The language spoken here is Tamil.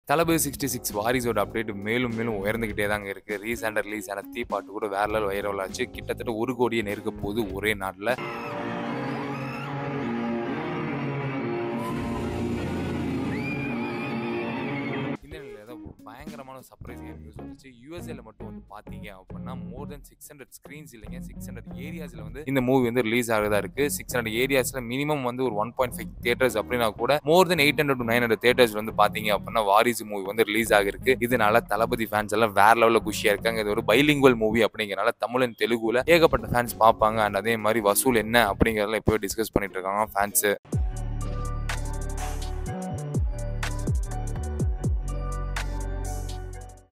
தளபதி சிக்ஸ்டி சிக்ஸ் வாரிசோட அப்டேட் மேலும் மேலும் உயர்ந்துகிட்டே தாங்க இருக்கு ரீசெண்டாக ரிலீஸ் ஆன தீ பாட்டு கூட வேற லெவல் வைரல் ஆச்சு கிட்டத்தட்ட ஒரு கோடியை நெருக்க போகுது ஒரே நாட்டில் இந்த நிலையில தான் ஒரு பயங்கரமான சர்ப்ரைஸ் நியூஸ் வந்துச்சு யூஎஸ்ஏல மட்டும் வந்து பார்த்தீங்க அப்படின்னா more than six hundred screens இல்லைங்க சிக்ஸ் ஹண்ட்ரட் ஏரியாஸில் வந்து இந்த மூவி வந்து ரிலீஸ் ஆகுதா இருக்கு சிக்ஸ் ஹண்ட்ரட் ஏரியாஸில் மினிமம் வந்து ஒரு ஒன் பாயிண்ட் ஃபைவ் தேட்டர்ஸ் அப்படின்னா கூட more than eight hundred to nine hundred theatres வந்து பார்த்தீங்க அப்படின்னா வாரிசு மூவி வந்து ரிலீஸ் ஆகிருக்கு இதனால தளபதி ஃபேன்ஸ் எல்லாம் வேற லெவலில் குஷியாக இருக்காங்க இது ஒரு பைலிங்குவல் மூவி அப்படிங்கிறனால தமிழ் அண்ட் தெலுங்குல ஏகப்பட்ட ஃபேன்ஸ் பார்ப்பாங்க அண்ட் அதே மாதிரி வசூல் என்ன அப்படிங்கிறதெல்லாம் இப்போ டிஸ்கஸ் பண்ணிட்டு இருக்காங்க ஃபேன்ஸ்